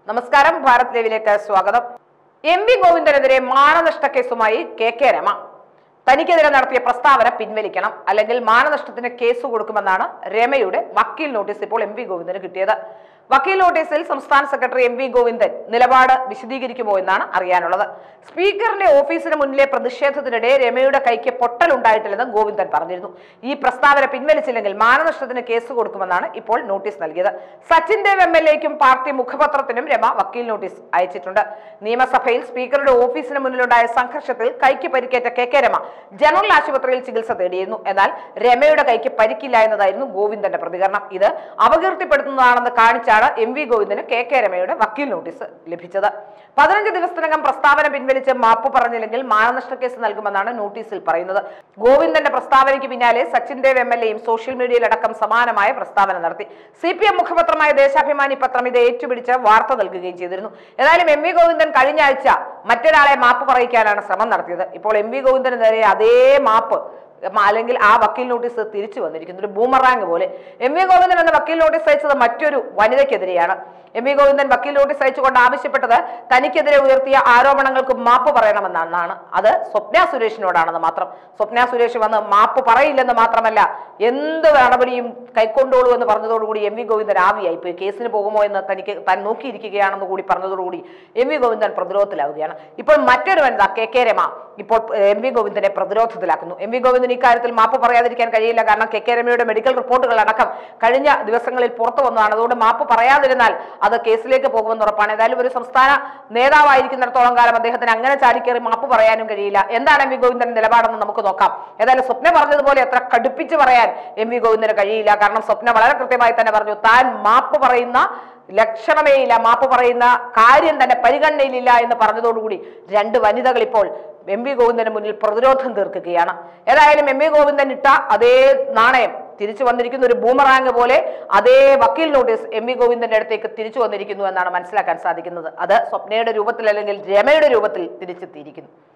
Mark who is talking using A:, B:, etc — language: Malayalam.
A: നമസ്കാരം ഭാരത് ലൈവിലേക്ക് സ്വാഗതം എം വി ഗോവിന്ദനെതിരെ മാനനഷ്ട കേസുമായി കെ കെ രമ തനിക്കെതിരെ നടത്തിയ പ്രസ്താവന പിൻവലിക്കണം അല്ലെങ്കിൽ മാനനഷ്ടത്തിന് കേസ് കൊടുക്കുമെന്നാണ് രമയുടെ വക്കീൽ നോട്ടീസ് ഇപ്പോൾ എം വി ഗോവിന്ദന് കിട്ടിയത് വക്കീൽ നോട്ടീസിൽ സംസ്ഥാന സെക്രട്ടറി എം വി ഗോവിന്ദൻ നിലപാട് വിശദീകരിക്കുമോ എന്നാണ് അറിയാനുള്ളത് സ്പീക്കറിന്റെ ഓഫീസിന് മുന്നിലെ പ്രതിഷേധത്തിനിടെ രമയുടെ കൈക്ക് പൊട്ടലുണ്ടായിട്ടില്ലെന്ന് ഗോവിന്ദൻ പറഞ്ഞിരുന്നു ഈ പ്രസ്താവന പിൻവലിച്ചില്ലെങ്കിൽ മാനനഷ്ടത്തിന് കേസ് കൊടുക്കുമെന്നാണ് ഇപ്പോൾ നോട്ടീസ് നൽകിയത് സച്ചിൻ ദേവ് എം എൽ എക്കും പാർട്ടി മുഖപത്രത്തിനും രമ വക്കീൽ നോട്ടീസ് അയച്ചിട്ടുണ്ട് നിയമസഭയിൽ സ്പീക്കറുടെ ഓഫീസിന് മുന്നിലുണ്ടായ സംഘർഷത്തിൽ കൈക്ക് പരിക്കേറ്റ കെ കെ രമ ജനറൽ ആശുപത്രിയിൽ ചികിത്സ തേടിയിരുന്നു എന്നാൽ രമയുടെ കൈക്ക് പരിക്കില്ല എന്നതായിരുന്നു ഗോവിന്ദന്റെ പ്രതികരണം ഇത് അപകീർത്തിപ്പെടുത്തുന്നതാണെന്ന് കാണിച്ചാണ് എം വി ഗോവിന്ദന് കെ കെ രമയുടെ വക്കീൽ നോട്ടീസ് ലഭിച്ചത് പതിനഞ്ച് ദിവസത്തിനകം പ്രസ്താവന പിൻവലിച്ച് മാപ്പ് പറഞ്ഞില്ലെങ്കിൽ മാനനഷ്ട കേസ് നൽകുമെന്നാണ് നോട്ടീസിൽ പറയുന്നത് ഗോവിന്ദന്റെ പ്രസ്താവനയ്ക്ക് പിന്നാലെ സച്ചിൻ ദേവ് എം എൽ എയും സോഷ്യൽ മീഡിയയിലടക്കം സമാനമായ പ്രസ്താവന നടത്തി സി പി എം മുഖപത്രമായ ദേശാഭിമാനി പത്രം ഇത് ഏറ്റുപിടിച്ച് വാർത്ത നൽകുകയും ചെയ്തിരുന്നു ഏതായാലും എം വി ഗോവിന്ദൻ കഴിഞ്ഞ ആഴ്ച മറ്റൊരാളെ മാപ്പ് പറയിക്കാനാണ് ശ്രമം നടത്തിയത് ഇപ്പോൾ എം വി ഗോവിന്ദന് നേരെ അതേ മാപ്പ് ഉം, അല്ലെങ്കിൽ ആ വക്കീൽ നോട്ടീസ് തിരിച്ചു വന്നിരിക്കുന്നു ഒരു ബൂമറാങ് പോലെ എം വി ഗോവിന്ദൻ എന്ന വക്കീൽ നോട്ടീസ് അയച്ചത് മറ്റൊരു വനിതയ്ക്കെതിരെയാണ് എം വി ഗോവിന്ദൻ വക്കീൽ നോട്ടീസ് അയച്ചുകൊണ്ട് ആവശ്യപ്പെട്ടത് തനിക്കെതിരെ ഉയർത്തിയ ആരോപണങ്ങൾക്ക് മാപ്പ് പറയണമെന്നാണ് അത് സ്വപ്ന സുരേഷിനോടാണെന്ന് മാത്രം സ്വപ്ന സുരേഷ് വന്ന് മാപ്പ് പറയില്ലെന്ന് മാത്രമല്ല എന്ത് നടപടിയും കൈക്കൊണ്ടോളൂ എന്ന് പറഞ്ഞതോടുകൂടി എം വി ഗോവിന്ദൻ ആവിയായി പോയി കേസിന് പോകുമോ എന്ന് തനിക്ക് താൻ നോക്കിയിരിക്കുകയാണെന്ന് കൂടി പറഞ്ഞതോടുകൂടി എം വി ഗോവിന്ദൻ പ്രതിരോധത്തിലാവുകയാണ് ഇപ്പോൾ മറ്റൊരു വനിത കെ കെ രമ ഇപ്പോൾ എം വി ഗോവിന്ദനെ പ്രതിരോധത്തിലാക്കുന്നു എം വി ഗോവിന്ദൻ ഇക്കാര്യത്തിൽ മാപ്പ് പറയാതിരിക്കാൻ കഴിയില്ല കാരണം കെ കെ രമയുടെ മെഡിക്കൽ റിപ്പോർട്ടുകൾ അടക്കം കഴിഞ്ഞ ദിവസങ്ങളിൽ പുറത്തു വന്നതാണ് അതുകൊണ്ട് മാപ്പ് പറയാതിരുന്നാൽ അത് കേസിലേക്ക് പോകുമെന്ന് ഉറപ്പാണ് ഏതായാലും ഒരു സംസ്ഥാന നേതാവായിരിക്കുന്നിടത്തോളം കാലം അദ്ദേഹത്തിന് അങ്ങനെ ചാടിക്കേറി മാപ്പ് പറയാനും കഴിയില്ല എന്താണ് എം വി ഗോവിന്ദന്റെ നിലപാടെന്ന് നമുക്ക് നോക്കാം ഏതായാലും സ്വപ്ന പറഞ്ഞതുപോലെ എത്ര കടുപ്പിച്ച് പറയാൻ എം വി ഗോവിന്ദന് കഴിയില്ല കാരണം സ്വപ്ന വളരെ കൃത്യമായി തന്നെ പറഞ്ഞു താൻ മാപ്പ് പറയുന്ന ലക്ഷണമേ ഇല്ല മാപ്പ് പറയുന്ന കാര്യം തന്നെ പരിഗണനയിലില്ല എന്ന് പറഞ്ഞതോടുകൂടി രണ്ട് വനിതകൾ ഇപ്പോൾ എം വി ഗോവിന്ദന് മുന്നിൽ പ്രതിരോധം തീർക്കുകയാണ് ഏതായാലും എം വി ഗോവിന്ദൻ ഇട്ട അതേ നാണയം തിരിച്ചു വന്നിരിക്കുന്ന ഒരു ബൂമറാങ് പോലെ അതേ വക്കീൽ നോട്ടീസ് എം വി ഗോവിന്ദന്റെ അടുത്തേക്ക് തിരിച്ചു വന്നിരിക്കുന്നു എന്നാണ് മനസ്സിലാക്കാൻ സാധിക്കുന്നത് അത് സ്വപ്നയുടെ രൂപത്തിൽ അല്ലെങ്കിൽ രമയുടെ രൂപത്തിൽ തിരിച്ചെത്തിയിരിക്കുന്നു